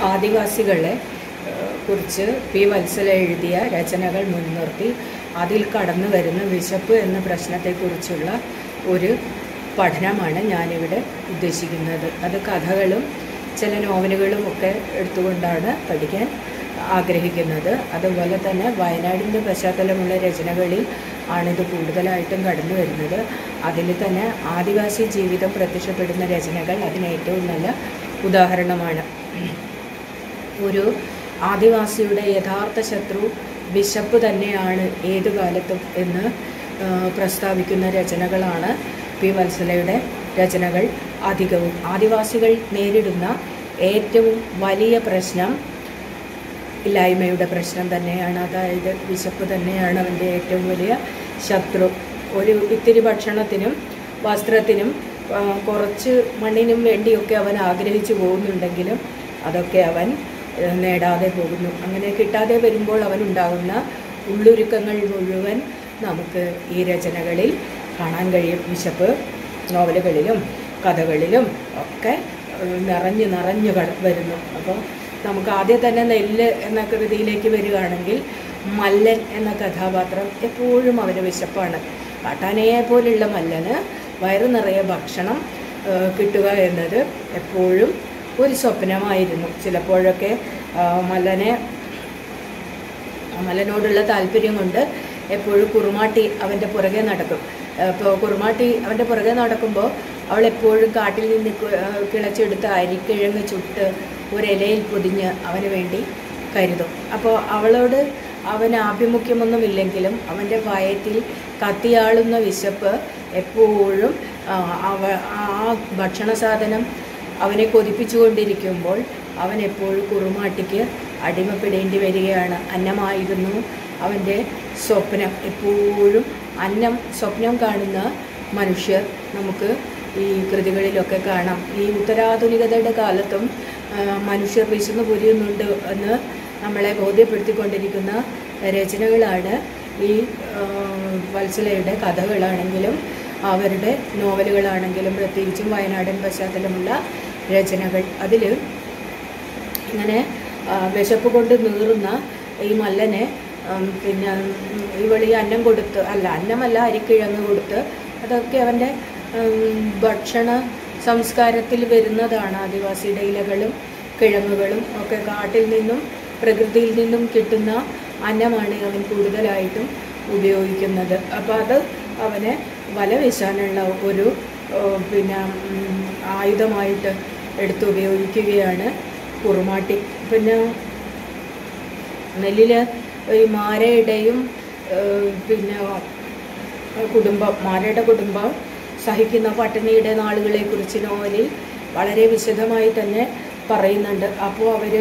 ആദിവാസികളെ ഏഹ്, കുറിച്ച് പി വത്സല എഴുതിയ രചനകൾ മുൻനിർത്തി അതിൽ കടന്നു വരുന്ന വിശപ്പ് എന്ന പ്രശ്നത്തെക്കുറിച്ചുള്ള ഒരു പഠനമാണ് ഞാനിവിടെ ഉദ്ദേശിക്കുന്നത് അത് കഥകളും ചില നോവലുകളും ഒക്കെ എടുത്തുകൊണ്ടാണ് പഠിക്കാൻ ആഗ്രഹിക്കുന്നത് അതുപോലെ തന്നെ വയനാടിൻ്റെ പശ്ചാത്തലമുള്ള രചനകളിൽ ആണിത് കൂടുതലായിട്ടും കടന്നു വരുന്നത് അതിൽ തന്നെ ആദിവാസി ജീവിതം പ്രത്യക്ഷപ്പെടുന്ന രചനകൾ അതിന് ഏറ്റവും നല്ല ഉദാഹരണമാണ് ഒരു ആദിവാസിയുടെ യഥാർത്ഥ ശത്രു വിശപ്പ് തന്നെയാണ് ഏതു കാലത്തും എന്ന് ആ, പ്രസ്താവിക്കുന്ന രചനകളാണ് പി വത്സലയുടെ രചനകൾ അധികവും ആദിവാസികൾ നേരിടുന്ന ഏറ്റവും വലിയ പ്രശ്നം ഇല്ലായ്മയുടെ പ്രശ്നം തന്നെയാണ് അതായത് വിശപ്പ് തന്നെയാണ് അവൻ്റെ ഏറ്റവും വലിയ ശത്രു ഒരു ഇത്തിരി ഭക്ഷണത്തിനും വസ്ത്രത്തിനും ആ, കുറച്ച് മണ്ണിനും വേണ്ടിയൊക്കെ അവൻ ആഗ്രഹിച്ചു പോകുന്നുണ്ടെങ്കിലും അതൊക്കെ അവൻ ഏ, നേടാതെ പോകുന്നു അങ്ങനെ കിട്ടാതെ വരുമ്പോൾ അവനുണ്ടാകുന്ന ഉള്ളുരുക്കങ്ങൾ മുഴുവൻ നമുക്ക് ഈ രചനകളിൽ കാണാൻ കഴിയും വിശപ്പ് നോവലുകളിലും കഥകളിലും ഒക്കെ ഏഹ്, നിറഞ്ഞ് നിറഞ്ഞ് കട വരുന്നു അപ്പോൾ നമുക്ക് ആദ്യം തന്നെ നെല്ല് എന്ന കൃതിയിലേക്ക് വരികയാണെങ്കിൽ മല്ലൻ എന്ന കഥാപാത്രം എപ്പോഴും അവന് വിശപ്പാണ് കാട്ടാനയെ പോലുള്ള മല്ലന് വയറു നിറയെ ഭക്ഷണം ഏഹ്, കിട്ടുക എന്നത് എപ്പോഴും ഒരു സ്വപ്നമായിരുന്നു ചിലപ്പോഴൊക്കെ ആ, മല്ലനെ മലനോടുള്ള താല്പര്യം കൊണ്ട് എപ്പോഴും കുറുമാട്ടി അവൻ്റെ പുറകെ നടക്കും അപ്പോൾ കുറുമാട്ടി അവൻ്റെ പുറകെ നടക്കുമ്പോൾ അവൾ എപ്പോഴും കാട്ടിൽ നിന്ന് കു- ആ, കിളച്ചെടുത്ത് അരിക്കിഴങ്ങ് ചുട്ട് ഒരു ഇലയിൽ പൊതിഞ്ഞ് അവന് വേണ്ടി കരുതും അപ്പോൾ അവളോട് അവന് ആഭിമുഖ്യമൊന്നുമില്ലെങ്കിലും അവൻ്റെ വയറ്റിൽ കത്തിയാളുന്ന വിശപ്പ് എപ്പോഴും ആ, അവ ആ ഭക്ഷണ സാധനം അവനെ കൊതിപ്പിച്ചുകൊണ്ടിരിക്കുമ്പോൾ അവൻ എപ്പോഴും കുറുമാട്ടിക്ക് അടിമപ്പെടേണ്ടി വരികയാണ് അന്നമായിരുന്നു അവൻ്റെ സ്വപ്നം എപ്പോഴും അന്നം സ്വപ്നം കാണുന്ന മനുഷ്യർ നമുക്ക് ഈ കൃതികളിലൊക്കെ കാണാം ഈ ഉത്തരാധുനികതയുടെ കാലത്തും ആ, മനുഷ്യർ വിശന്ന് പൊരിയുന്നുണ്ട് എന്ന് നമ്മളെ ബോധ്യപ്പെടുത്തിക്കൊണ്ടിരിക്കുന്ന രചനകളാണ് ഈ ആ, വത്സലയുടെ കഥകളാണെങ്കിലും അവരുടെ നോവലുകളാണെങ്കിലും പ്രത്യേകിച്ചും വയനാടൻ പശ്ചാത്തലമുള്ള രചനകൾ അതിൽ ഇങ്ങനെ ആ, വിശപ്പ് കൊണ്ട് നീറുന്ന ഈ മല്ലനെ ഉം, പിന്നെ ഉം, ഇവൾ ഈ അന്നം കൊടുത്ത് അല്ല അന്നമല്ല അരിക്കിഴങ്ങ് കൊടുത്ത് അതൊക്കെ അവൻ്റെ ഉം, ഭക്ഷണ സംസ്കാരത്തിൽ വരുന്നതാണ് ആദിവാസിയുടെ ഇലകളും കിഴങ്ങുകളും ഒക്കെ കാട്ടിൽ നിന്നും പ്രകൃതിയിൽ നിന്നും കിട്ടുന്ന അന്നമാണ് അവൻ കൂടുതലായിട്ടും ഉപയോഗിക്കുന്നത് അപ്പോൾ അത് അവനെ വല വീശാനുള്ള ഒരു ഏഹ്, പിന്നെ ഉം, ആയുധമായിട്ട് എടുത്ത് ഉപയോഗിക്കുകയാണ് കുറുമാട്ടി പിന്നെ നെല്ലിൽ ഈ മാരയുടെയും ഏഹ്, പിന്നെ കുടുംബം മാരയുടെ കുടുംബം സഹിക്കുന്ന പട്ടിണിയുടെ നാളുകളെക്കുറിച്ച് നോവലിൽ വളരെ വിശദമായി തന്നെ പറയുന്നുണ്ട് അപ്പോൾ അവർ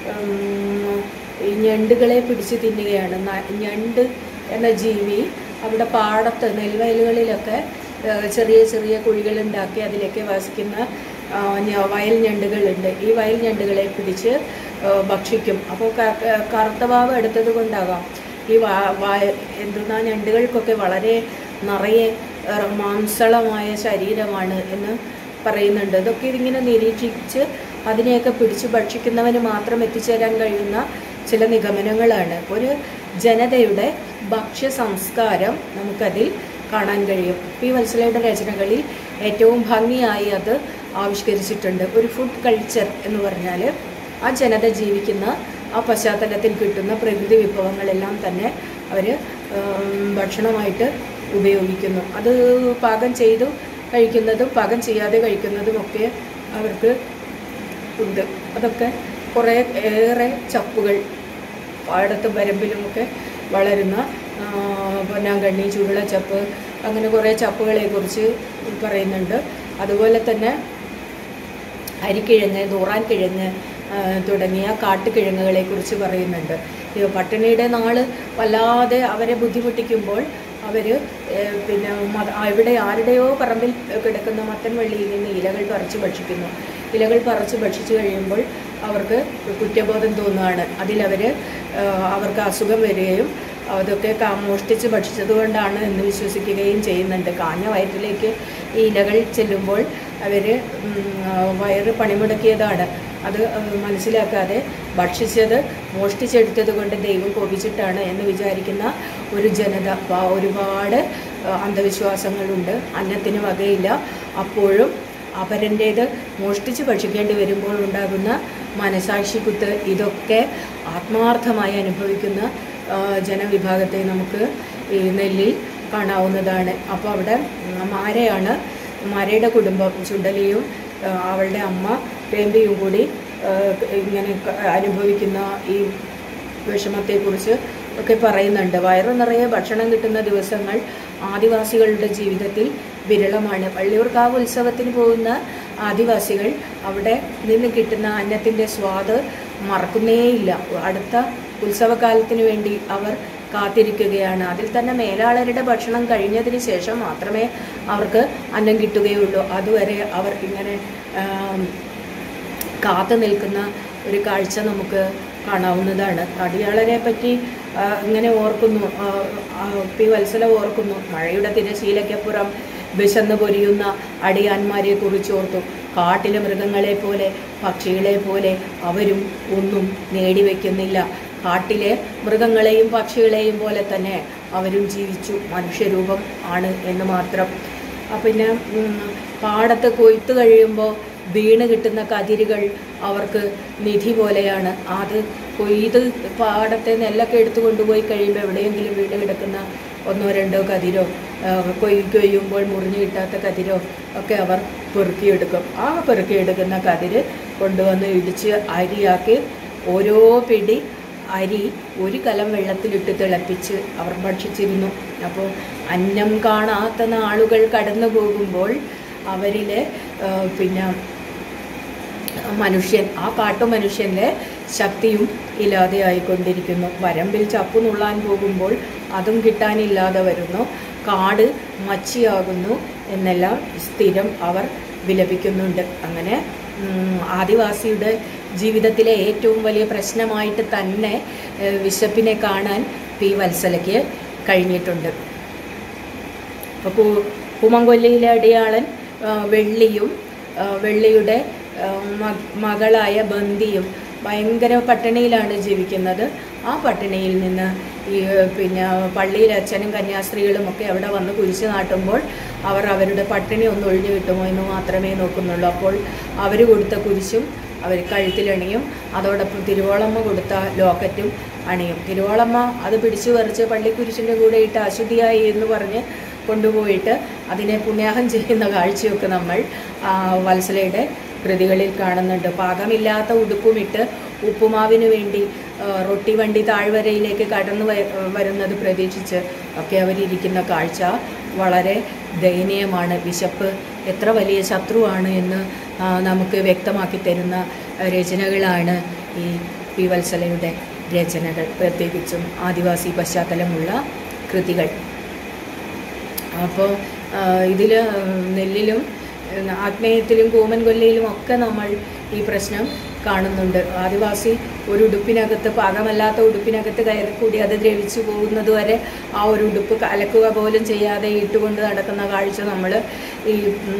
ഈ ഞണ്ടുകളെ പിടിച്ച് തിന്നുകയാണ് ന- ഞണ്ട് എന്ന ജീവി അവിടെ പാടത്ത് നെൽവയലുകളിലൊക്കെ ഏഹ്, ചെറിയ ചെറിയ കുഴികളുണ്ടാക്കി അതിലേക്ക് വസിക്കുന്ന ആ, ഞ- വയൽ ഞണ്ടുകളുണ്ട് ഈ വയൽ ഞണ്ടുകളെ പിടിച്ച് ഏഹ്, ഭക്ഷിക്കും അപ്പോൾ ക- ക- കറുത്ത ഭാവം എടുത്തത് കൊണ്ടാകാം ഈ വാ വായ എന്തെന്നാ ഞണ്ടുകൾക്കൊക്കെ വളരെ നിറയെ ഏഹ്, മാംസളമായ ശരീരമാണ് എന്ന് പറയുന്നുണ്ട് ഇതൊക്കെ ഇതിങ്ങനെ നിരീക്ഷിച്ച് അതിനെയൊക്കെ പിടിച്ച് ഭക്ഷിക്കുന്നവന് മാത്രം എത്തിച്ചേരാൻ കഴിയുന്ന ചില നിഗമനങ്ങളാണ് ഒരു ജനതയുടെ ഭക്ഷ്യ സംസ്കാരം നമുക്കതിൽ കാണാൻ കഴിയും പി വത്സലയുടെ രചനകളിൽ ഏറ്റവും ഭംഗിയായി അത് ആവിഷ്കരിച്ചിട്ടുണ്ട് ഒരു ഫുഡ് കൾച്ചർ എന്ന് പറഞ്ഞാൽ ആ ജനത ജീവിക്കുന്ന ആ പശ്ചാത്തലത്തിൽ കിട്ടുന്ന പ്രകൃതി വിഭവങ്ങളെല്ലാം തന്നെ അവർ ഭക്ഷണമായിട്ട് ഉപയോഗിക്കുന്നു അത് പാകം ചെയ്തു കഴിക്കുന്നതും പാകം ചെയ്യാതെ കഴിക്കുന്നതുമൊക്കെ അവർക്ക് ഉണ്ട് അതൊക്കെ കുറേ ഏറെ ചപ്പുകൾ പാടത്തും വരമ്പിലുമൊക്കെ വളരുന്ന ആ, പൊന്നാങ്കണ്ണി ചുരുളച്ചപ്പ് അങ്ങനെ കുറേ ചപ്പുകളെക്കുറിച്ച് പറയുന്നുണ്ട് അതുപോലെ തന്നെ അരിക്കിഴങ്ങ് ദൂറാൻ കിഴങ്ങ് ആ, തുടങ്ങിയ കാട്ടുകിഴങ്ങുകളെ കുറിച്ച് പറയുന്നുണ്ട് ഈ പട്ടിണിയുടെ നാള് വല്ലാതെ അവരെ ബുദ്ധിമുട്ടിക്കുമ്പോൾ അവർ പിന്നെ മത- അവിടെ ആരുടെയോ പറമ്പിൽ കിടക്കുന്ന മത്തൻ വള്ളിയിൽ നിന്ന് ഇലകൾ പറിച്ച് ഭക്ഷിക്കുന്നു ഇലകൾ പറിച്ച് ഭക്ഷിച്ചു കഴിയുമ്പോൾ അവർക്ക് കുറ്റബോധം തോന്നുകയാണ് അതിലവർ അവർക്ക് അസുഖം വരികയും അതൊക്കെ കാ- മോഷ്ടിച്ച് ഭക്ഷിച്ചത് കൊണ്ടാണ് എന്ന് വിശ്വസിക്കുകയും ചെയ്യുന്നുണ്ട് കാഞ്ഞ വയറ്റിലേക്ക് ഈ ഇലകൾ ചെല്ലുമ്പോൾ അവർ വയറ് പണിമുടക്കിയതാണ് അത് ഉം, മനസ്സിലാക്കാതെ ഭക്ഷിച്ചത് മോഷ്ടിച്ചെടുത്തത് കൊണ്ട് ദൈവം കോപിച്ചിട്ടാണ് എന്ന് വിചാരിക്കുന്ന ഒരു ജനത പ- ഒരുപാട് ആ, അന്ധവിശ്വാസങ്ങളുണ്ട് അന്നത്തിന് വകയില്ല അപ്പോഴും അപരൻ്റേത് മോഷ്ടിച്ച് ഭക്ഷിക്കേണ്ടി വരുമ്പോൾ ഉണ്ടാകുന്ന മനസാക്ഷിക്കുത്ത് ഇതൊക്കെ ആത്മാർത്ഥമായി അനുഭവിക്കുന്ന ആ, ജനവിഭാഗത്തെ നമുക്ക് ഈ നെല്ലിൽ കാണാവുന്നതാണ് അപ്പോൾ അവിടെ മാരയാണ് മാരയുടെ കുടുംബം ചുണ്ടലിയും ആ, അവളുടെ അമ്മ പേമ്പിയും കൂടി ആ, ഇങ്ങനെ ക- അനുഭവിക്കുന്ന ഈ വിഷമത്തെക്കുറിച്ച് ഒക്കെ പറയുന്നുണ്ട് വയറു നിറയെ ഭക്ഷണം കിട്ടുന്ന ദിവസങ്ങൾ ആദിവാസികളുടെ ജീവിതത്തിൽ വിരളമാണ് വള്ളിയൂർക്കാവ് ഉത്സവത്തിന് പോകുന്ന ആദിവാസികൾ അവിടെ നിന്ന് കിട്ടുന്ന അന്നത്തിൻ്റെ സ്വാദ് മറക്കുന്നേയില്ല അടുത്ത ഉത്സവകാലത്തിന് വേണ്ടി അവർ കാത്തിരിക്കുകയാണ് അതിൽ തന്നെ മേലാളരുടെ ഭക്ഷണം കഴിഞ്ഞതിന് ശേഷം മാത്രമേ അവർക്ക് അന്നം കിട്ടുകയുള്ളൂ അതുവരെ അവർ ഇങ്ങനെ ആം, കാത്തു നിൽക്കുന്ന ഒരു കാഴ്ച നമുക്ക് കാണാവുന്നതാണ് അടിയാളരെ പറ്റി ആ, ഇങ്ങനെ ഓർക്കുന്നു ആ, ആ, പി വത്സല ഓർക്കുന്നു മഴയുടെ തിരശീലയ്ക്കപ്പുറം വിശന്ന് പൊരിയുന്ന അടിയാന്മാരെ കുറിച്ച് ഓർത്തു കാട്ടിലെ മൃഗങ്ങളെ പോലെ പക്ഷികളെ പോലെ അവരും ഒന്നും നേടിവെക്കുന്നില്ല കാട്ടിലെ മൃഗങ്ങളെയും പക്ഷികളെയും പോലെ തന്നെ അവരും ജീവിച്ചു മനുഷ്യരൂപം ആണ് എന്ന് മാത്രം ആ, പിന്നെ ഉം, പാടത്ത് കൊയ്ത്ത് കഴിയുമ്പോൾ വീണ് കിട്ടുന്ന കതിരുകൾ അവർക്ക് നിധി പോലെയാണ് അത് കൊയ്ത് പാടത്തെ നെല്ലൊക്കെ എടുത്തു കൊണ്ടുപോയി കഴിയുമ്പോൾ എവിടെയെങ്കിലും വീണ് കിടക്കുന്ന ഒന്നോ രണ്ടോ കതിരോ ആ, കൊയ് കൊയ്യുമ്പോൾ മുറിഞ്ഞു കിട്ടാത്ത കതിരോ ഒക്കെ അവർ പെറുക്കിയെടുക്കും ആ പെറുക്കിയെടുക്കുന്ന കതിര് കൊണ്ടുവന്ന് ഇടിച്ച് അരിയാക്കി ഓരോ പിടി അരി ഒരു കലം വെള്ളത്തിലിട്ട് തിളപ്പിച്ച് അവർ ഭക്ഷിച്ചിരുന്നു അപ്പോൾ അന്നം കാണാത്ത നാളുകൾ കടന്നു പോകുമ്പോൾ അവരിലെ ആ, പിന്നെ മനുഷ്യൻ ആ കാട്ടു മനുഷ്യൻ്റെ ശക്തിയും ഇല്ലാതെയായിക്കൊണ്ടിരിക്കുന്നു വരമ്പിൽ ചപ്പു നുള്ളാൻ പോകുമ്പോൾ അതും കിട്ടാനില്ലാതെ വരുന്നു കാട് മച്ചിയാകുന്നു എന്നെല്ലാം സ്ഥിരം അവർ വിലപിക്കുന്നുണ്ട് അങ്ങനെ ഉം, ആദിവാസിയുടെ ജീവിതത്തിലെ ഏറ്റവും വലിയ പ്രശ്നമായിട്ട് തന്നെ ഏഹ്, വിശപ്പിനെ കാണാൻ പി വത്സലയ്ക്ക് കഴിഞ്ഞിട്ടുണ്ട് അപ്പോൾ കു കുമങ്കൊല്ലിയിലെ അടിയാളൻ ആ, വെള്ളിയും ആ, വെള്ളിയുടെ ആ, മ- മകളായ ബന്ദിയും ഭയങ്കര പട്ടിണിയിലാണ് ജീവിക്കുന്നത് ആ പട്ടിണിയിൽ നിന്ന് ഈ പിന്നെ പള്ളിയിൽ അച്ഛനും കന്യാസ്ത്രീകളും ഒക്കെ അവിടെ വന്ന് കുരിശ് നാട്ടുമ്പോൾ അവർ അവരുടെ പട്ടിണി ഒന്ന് ഒഴിഞ്ഞു കിട്ടുമോ എന്ന് മാത്രമേ നോക്കുന്നുള്ളൂ അപ്പോൾ അവർ കൊടുത്ത കുരിശും അവർ കഴുത്തിലണിയും അതോടൊപ്പം തിരുവോളമ്മ കൊടുത്ത ലോക്കറ്റും അണിയും തിരുവോളമ്മ അത് പിടിച്ചു പറിച്ച് പള്ളിക്കുരിശിൻ്റെ കൂടെ ഇട്ട് അശുദ്ധിയായി എന്ന് പറഞ്ഞ് കൊണ്ടുപോയിട്ട് അതിനെ പുണ്യാഹം ചെയ്യുന്ന കാഴ്ചയൊക്കെ നമ്മൾ ആ, വത്സലയുടെ കൃതികളിൽ കാണുന്നുണ്ട് പാകമില്ലാത്ത ഉടുപ്പുമിട്ട് ഉപ്പുമാവിന് വേണ്ടി ആ, റൊട്ടി വണ്ടി താഴ്വരയിലേക്ക് കടന്നു വ- വരുന്നത് പ്രതീക്ഷിച്ച് ഒക്കെ അവരിയ്ക്കുന്ന കാഴ്ച വളരെ ദയനീയമാണ് വിശപ്പ് എത്ര വലിയ ശത്രുവാണ് എന്ന് ആ, നമുക്ക് വ്യക്തമാക്കി തരുന്ന രചനകളാണ് ഈ പി വത്സലയുടെ രചനകൾ പ്രത്യേകിച്ചും ആദിവാസി പശ്ചാത്തലമുള്ള കൃതികൾ അപ്പോൾ ഇതിൽ നെല്ലിലും ഉം, ആഗ്നേയത്തിലും കൂമൻ കൊല്ലയിലും ഒക്കെ നമ്മൾ ഈ പ്രശ്നം കാണുന്നുണ്ട് ആദിവാസി ഒരു ഉടുപ്പിനകത്ത് പാകമല്ലാത്ത ഉടുപ്പിനകത്ത് കയറിക്കൂടി അത് ദ്രവിച്ചു പോകുന്നത് വരെ ആ ഒരു ഉടുപ്പ് കലക്കുക പോലും ചെയ്യാതെ ഇട്ടുകൊണ്ട് നടക്കുന്ന കാഴ്ച നമ്മൾ ഈ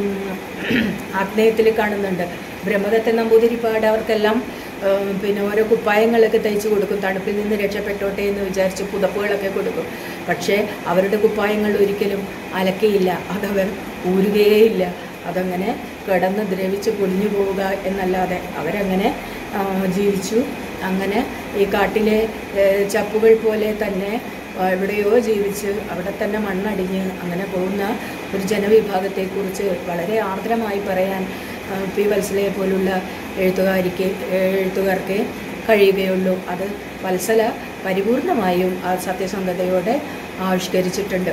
ആഗ്നേയത്തിൽ കാണുന്നുണ്ട് ബ്രഹ്മദത്തൻ നമ്പൂതിരിപ്പാട് അവർക്കെല്ലാം ഉം, പിന്നെ ഓരോ കുപ്പായങ്ങളൊക്കെ തയ്ച്ചു കൊടുക്കും തണുപ്പിൽ നിന്ന് രക്ഷപ്പെട്ടോട്ടെ എന്ന് വിചാരിച്ച് പുതപ്പുകളൊക്കെ കൊടുക്കും പക്ഷേ അവരുടെ കുപ്പായങ്ങൾ ഒരിക്കലും അലക്കയില്ല അതവർ ഊരുകയേയില്ല അതങ്ങനെ കിടന്ന് ദ്രവിച്ച് പൊടിഞ്ഞു പോവുക എന്നല്ലാതെ അവരങ്ങനെ ആ, ജീവിച്ചു അങ്ങനെ ഈ കാട്ടിലെ ഏ, ചപ്പുകൾ പോലെ തന്നെ ആ, എവിടെയോ ജീവിച്ച് അവിടെ തന്നെ മണ്ണടിഞ്ഞ് അങ്ങനെ പോകുന്ന ഒരു ജനവിഭാഗത്തെക്കുറിച്ച് വളരെ ആർദ്രമായി പറയാൻ ആ, പി വത്സലയെ പോലുള്ള എഴുത്തുകാരിക്ക് എഴുത്തുകാർക്ക് കഴിയുകയുള്ളൂ അത് വത്സല പരിപൂർണമായും ആ സത്യസന്ധതയോടെ ആവിഷ്കരിച്ചിട്ടുണ്ട്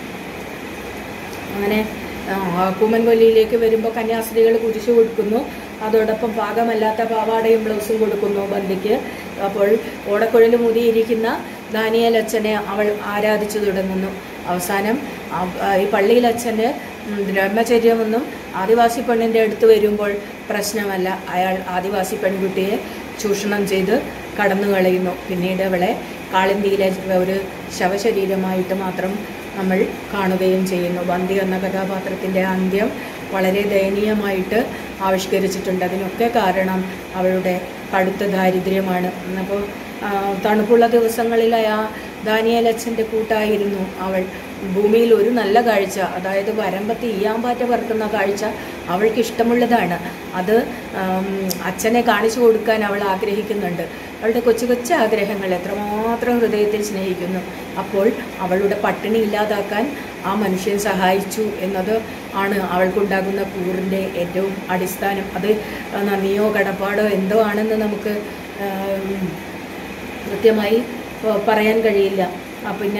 അങ്ങനെ ആ, കൂമൻകൊല്ലിയിലേക്ക് വരുമ്പോൾ കന്യാസ്ത്രീകൾ കുരിശു കൊടുക്കുന്നു അതോടൊപ്പം പാകമല്ലാത്ത പാവാടയും ബ്ലൗസും കൊടുക്കുന്നു ബന്ദിക്ക് അപ്പോൾ ഓടക്കുഴൽ മുതിയിരിക്കുന്ന ദാനിയൽ അച്ഛനെ അവൾ ആരാധിച്ചു തുടങ്ങുന്നു അവസാനം ആ- ആ, ഈ പള്ളിയിൽ അച്ഛൻ്റെ ഉം, ബ്രഹ്മചര്യമൊന്നും ആദിവാസി പെണ്ണിൻ്റെ അടുത്ത് വരുമ്പോൾ പ്രശ്നമല്ല അയാൾ ആദിവാസി പെൺകുട്ടിയെ ചൂഷണം ചെയ്ത് കടന്നു കളയുന്നു പിന്നീട് അവളെ കാളിന്തിയിലെ ഒരു ശവശരീരമായിട്ട് മാത്രം നമ്മൾ കാണുകയും ചെയ്യുന്നു ബന്ദി എന്ന കഥാപാത്രത്തിൻ്റെ അന്ത്യം വളരെ ദയനീയമായിട്ട് ആവിഷ്കരിച്ചിട്ടുണ്ട് അതിനൊക്കെ കാരണം അവളുടെ കടുത്ത ദാരിദ്ര്യമാണ് അപ്പോൾ ആ, തണുപ്പുള്ള ദിവസങ്ങളിൽ ആ ദാനിയലച്ഛൻ്റെ കൂട്ടായിരുന്നു അവൾ ഭൂമിയിൽ ഒരു നല്ല കാഴ്ച അതായത് വരമ്പത്ത് ഈയാമ്പാറ്റ പറക്കുന്ന കാഴ്ച അവൾക്ക് ഇഷ്ടമുള്ളതാണ് അത് ആം, അച്ഛനെ കാണിച്ചു കൊടുക്കാൻ അവൾ ആഗ്രഹിക്കുന്നുണ്ട് അവളുടെ കൊച്ചു കൊച്ചു ആഗ്രഹങ്ങൾ എത്രമാത്രം ഹൃദയത്തിൽ സ്നേഹിക്കുന്നു അപ്പോൾ അവളുടെ പട്ടിണി ഇല്ലാതാക്കാൻ ആ മനുഷ്യൻ സഹായിച്ചു എന്നത് ആണ് അവൾക്കുണ്ടാകുന്ന കൂറിൻ്റെ ഏറ്റവും അടിസ്ഥാനം അത് നന്ദിയോ കടപ്പാടോ എന്തോ ആണെന്ന് നമുക്ക് ആം, കൃത്യമായി ഏഹ്, പറയാൻ കഴിയില്ല ആ, പിന്നെ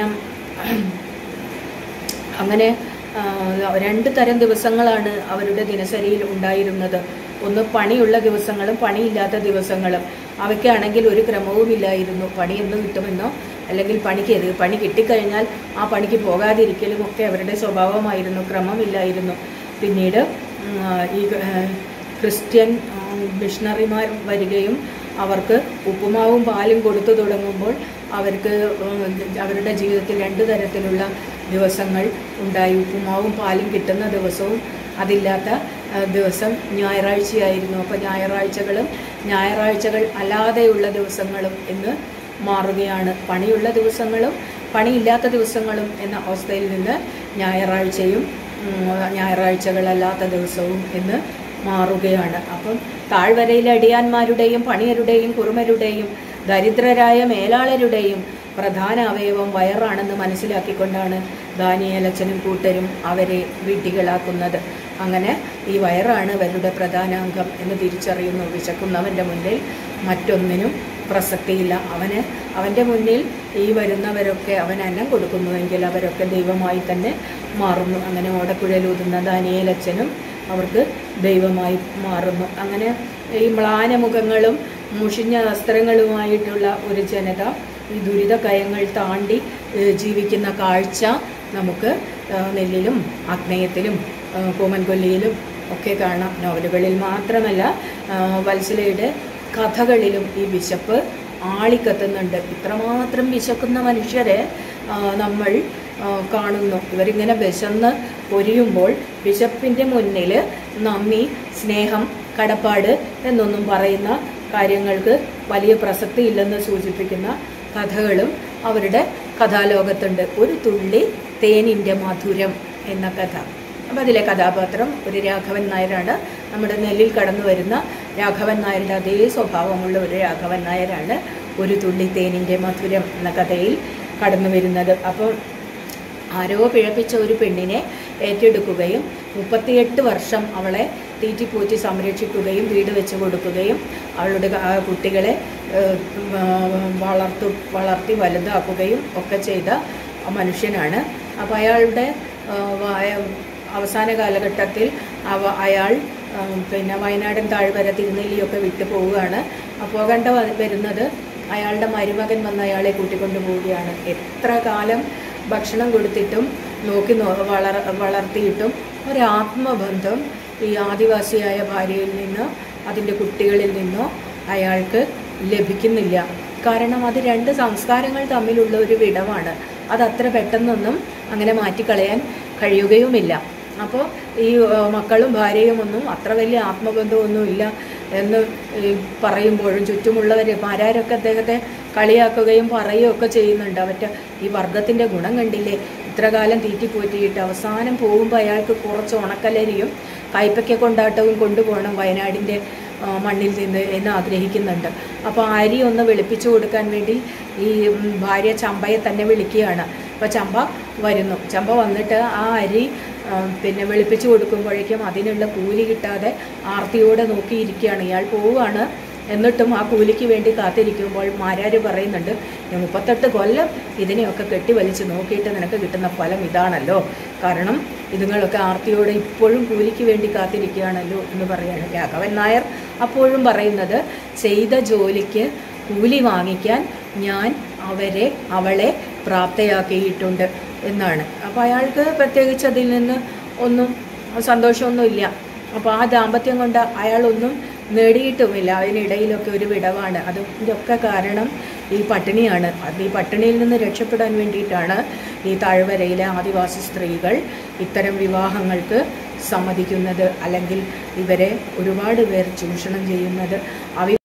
അങ്ങനെ ആ, രണ്ട് തരം ദിവസങ്ങളാണ് അവരുടെ ദിനചര്യയിൽ ഉണ്ടായിരുന്നത് ഒന്ന് പണിയുള്ള ദിവസങ്ങളും പണിയില്ലാത്ത ദിവസങ്ങളും അവയ്ക്കാണെങ്കിൽ ഒരു ക്രമവുമില്ലായിരുന്നു പണി എന്ന് കിട്ടുമെന്നോ അല്ലെങ്കിൽ പണിക്ക് എത് പണി കിട്ടിക്കഴിഞ്ഞാൽ ആ പണിക്ക് പോകാതിരിക്കലും ഒക്കെ അവരുടെ സ്വഭാവമായിരുന്നു ക്രമമില്ലായിരുന്നു പിന്നീട് ഉം, ആ, ഈ ആ, ക്രിസ്ത്യൻ ആ, മിഷണറിമാർ വരികയും അവർക്ക് ഉപ്പുമാവും പാലും കൊടുത്തു തുടങ്ങുമ്പോൾ അവർക്ക് ഉം, അവരുടെ ജീവിതത്തിൽ രണ്ട് തരത്തിലുള്ള ദിവസങ്ങൾ ഉണ്ടായി ഉപ്പുമാവും പാലും കിട്ടുന്ന ദിവസവും അതില്ലാത്ത ആ, ദിവസം ഞായറാഴ്ചയായിരുന്നു അപ്പോൾ ഞായറാഴ്ചകളും ഞായറാഴ്ചകൾ അല്ലാതെയുള്ള ദിവസങ്ങളും എന്ന് മാറുകയാണ് പണിയുള്ള ദിവസങ്ങളും പണിയില്ലാത്ത ദിവസങ്ങളും എന്ന അവസ്ഥയിൽ നിന്ന് ഞായറാഴ്ചയും ഉം, ഞായറാഴ്ചകളല്ലാത്ത ദിവസവും എന്ന് മാറുകയാണ് അപ്പം താഴ്വരയിലെ അടിയാന്മാരുടെയും പണിയരുടെയും കുറുമരുടെയും ദരിദ്രരായ മേലാളരുടെയും പ്രധാന അവയവം വയറാണെന്ന് മനസ്സിലാക്കിക്കൊണ്ടാണ് ദാനിയേലച്ചനും കൂട്ടരും അവരെ വീട്ടികളാക്കുന്നത് അങ്ങനെ ഈ വയറാണ് അവരുടെ പ്രധാന അംഗം എന്ന് തിരിച്ചറിയുന്നു വിശക്കുന്നവൻ്റെ മുന്നിൽ മറ്റൊന്നിനും പ്രസക്തിയില്ല അവന് അവൻ്റെ മുന്നിൽ ഈ വരുന്നവരൊക്കെ അവൻ അന്നം കൊടുക്കുന്നുവെങ്കിൽ അവരൊക്കെ ദൈവമായി തന്നെ മാറുന്നു അങ്ങനെ ഓടക്കുഴലൂതുന്ന ദാനിയേലച്ചനും അവർക്ക് ദൈവമായി മാറുന്നു അങ്ങനെ ഈ മ്ലാനമുഖങ്ങളും മുഷിഞ്ഞ വസ്ത്രങ്ങളുമായിട്ടുള്ള ഒരു ജനത ഈ ദുരിത കയങ്ങൾ താണ്ടി ഏഹ്, ജീവിക്കുന്ന കാഴ്ച നമുക്ക് ഏഹ്, നെല്ലിലും ആഗ്നേയത്തിലും ഏഹ്, പൂമൻകൊല്ലിയിലും ഒക്കെ കാണാം നോവലുകളിൽ മാത്രമല്ല ഏഹ്, വത്സലയുടെ കഥകളിലും ഈ വിശപ്പ് ആളിക്കത്തുന്നുണ്ട് ഇത്രമാത്രം വിശക്കുന്ന മനുഷ്യരെ ആ, നമ്മൾ ആ, കാണുന്നു ഇവരിങ്ങനെ വിശന്ന് പൊരിയുമ്പോൾ വിശപ്പിൻ്റെ മുന്നിൽ നന്ദി സ്നേഹം കടപ്പാട് എന്നൊന്നും പറയുന്ന കാര്യങ്ങൾക്ക് വലിയ പ്രസക്തി ഇല്ലെന്ന് സൂചിപ്പിക്കുന്ന കഥകളും അവരുടെ കഥാലോകത്തുണ്ട് ഒരു തുള്ളി തേനിൻ്റെ മധുരം എന്ന കഥ അപ്പം അതിലെ കഥാപാത്രം ഒരു രാഘവൻ നായരാണ് നമ്മുടെ നെല്ലിൽ കടന്നു വരുന്ന രാഘവൻ നായരുടെ അതേ സ്വഭാവമുള്ള ഒരു രാഘവൻ നായരാണ് ഒരു തുള്ളി തേനിൻ്റെ മധുരം എന്ന കഥയിൽ കടന്നു വരുന്നത് അപ്പോൾ ആരോ പിഴപ്പിച്ച ഒരു പെണ്ണിനെ ഏറ്റെടുക്കുകയും മുപ്പത്തിയെട്ട് വർഷം അവളെ തീറ്റിപ്പോറ്റി സംരക്ഷിക്കുകയും വീട് വെച്ച് കൊടുക്കുകയും അവളുടെ ആ കുട്ടികളെ ഏഹ്, ആ, വളർത്തു വളർത്തി വലുതാക്കുകയും ഒക്കെ ചെയ്ത മനുഷ്യനാണ് അപ്പോൾ അയാളുടെ ആ, വായ- അവസാന കാലഘട്ടത്തിൽ അവ അയാൾ ആ, പിന്നെ വയനാടൻ താഴ്വര തിരുനെല്ലിയൊക്കെ വിട്ടു പോവുകയാണ് ആ പോകേണ്ട വ- വരുന്നത് അയാളുടെ മരുമകൻ വന്ന് അയാളെ കൂട്ടിക്കൊണ്ടു പോവുകയാണ് എത്ര കാലം ഭക്ഷണം കൊടുത്തിട്ടും നോക്കി നോ വളർ വളർത്തിയിട്ടും ഒരാത്മബന്ധം ഈ ആദിവാസിയായ ഭാര്യയിൽ നിന്നോ അതിൻ്റെ കുട്ടികളിൽ നിന്നോ അയാൾക്ക് ലഭിക്കുന്നില്ല കാരണം അത് രണ്ട് സംസ്കാരങ്ങൾ തമ്മിലുള്ള ഒരു വിടവാണ് അത് അത്ര പെട്ടെന്നൊന്നും അങ്ങനെ മാറ്റിക്കളയാൻ കഴിയുകയുമില്ല അപ്പോൾ ഈ ആ, മക്കളും ഭാര്യയും ഒന്നും അത്ര വലിയ ആത്മബന്ധമൊന്നുമില്ല എന്ന് ഈ പറയുമ്പോഴും ചുറ്റുമുള്ളവർ മാരാരൊക്കെ അദ്ദേഹത്തെ കളിയാക്കുകയും പറയുകയൊക്കെ ചെയ്യുന്നുണ്ട് അവറ്റ ഈ വർഗത്തിൻ്റെ ഗുണം കണ്ടില്ലേ ഇത്ര കാലം തീറ്റിപ്പോറ്റിയിട്ട് അവസാനം പോകുമ്പോൾ അയാൾക്ക് കുറച്ച് ഉണക്കലരിയും കൈപ്പയ്ക്ക കൊണ്ടാട്ടവും കൊണ്ടുപോകണം വയനാടിൻ്റെ ആ, മണ്ണിൽ നിന്ന് എന്ന് ആഗ്രഹിക്കുന്നുണ്ട് അപ്പോൾ ആ അരി ഒന്ന് വെളുപ്പിച്ചു കൊടുക്കാൻ വേണ്ടി ഈ ഉം, ഭാര്യ ചമ്പയെ തന്നെ വിളിക്കുകയാണ് അപ്പോൾ ചമ്പ വരുന്നു ചമ്പ വന്നിട്ട് ആ അരി ആ, പിന്നെ വെളുപ്പിച്ചു കൊടുക്കുമ്പോഴേക്കും അതിനുള്ള കൂലി കിട്ടാതെ ആർത്തിയോടെ നോക്കിയിരിക്കുകയാണ് ഇയാൾ പോവുകയാണ് എന്നിട്ടും ആ കൂലിക്ക് വേണ്ടി കാത്തിരിക്കുമ്പോൾ മാരാര് പറയുന്നുണ്ട് "ഞാൻ മുപ്പത്തെട്ട് കൊല്ലം ഇതിനെയൊക്കെ കെട്ടിവലിച്ച് നോക്കിയിട്ട് നിനക്ക് കിട്ടുന്ന ഫലം ഇതാണല്ലോ കാരണം ഇതുങ്ങളൊക്കെ ആർത്തിയോടെ ഇപ്പോഴും കൂലിക്ക് വേണ്ടി കാത്തിരിക്കുകയാണല്ലോ എന്ന് പറയാണ് രാഘവൻ നായർ അപ്പോഴും പറയുന്നത് ചെയ്ത ജോലിക്ക് കൂലി വാങ്ങിക്കാൻ ഞാൻ അവരെ അവളെ പ്രാപ്തയാക്കിയിട്ടുണ്ട് എന്നാണ് അപ്പോൾ അയാൾക്ക് പ്രത്യേകിച്ച് അതിൽ നിന്ന് ഒന്നും സന്തോഷമൊന്നുമില്ല അപ്പോൾ ആ ദാമ്പത്യം കൊണ്ട് അയാളൊന്നും നേടിയിട്ടുമില്ല അതിനിടയിലൊക്കെ ഒരു വിടവാണ് അതിൻ്റെ ഒക്കെ കാരണം ഈ പട്ടിണിയാണ് അത് ഈ പട്ടിണിയിൽ നിന്ന് രക്ഷപ്പെടാൻ വേണ്ടിയിട്ടാണ് ഈ താഴ്വരയിലെ ആദിവാസി സ്ത്രീകൾ ഇത്തരം വിവാഹങ്ങൾക്ക് സമ്മതിക്കുന്നത് അല്ലെങ്കിൽ ഇവരെ ഒരുപാട് പേർ ചൂഷണം ചെയ്യുന്നത് അവ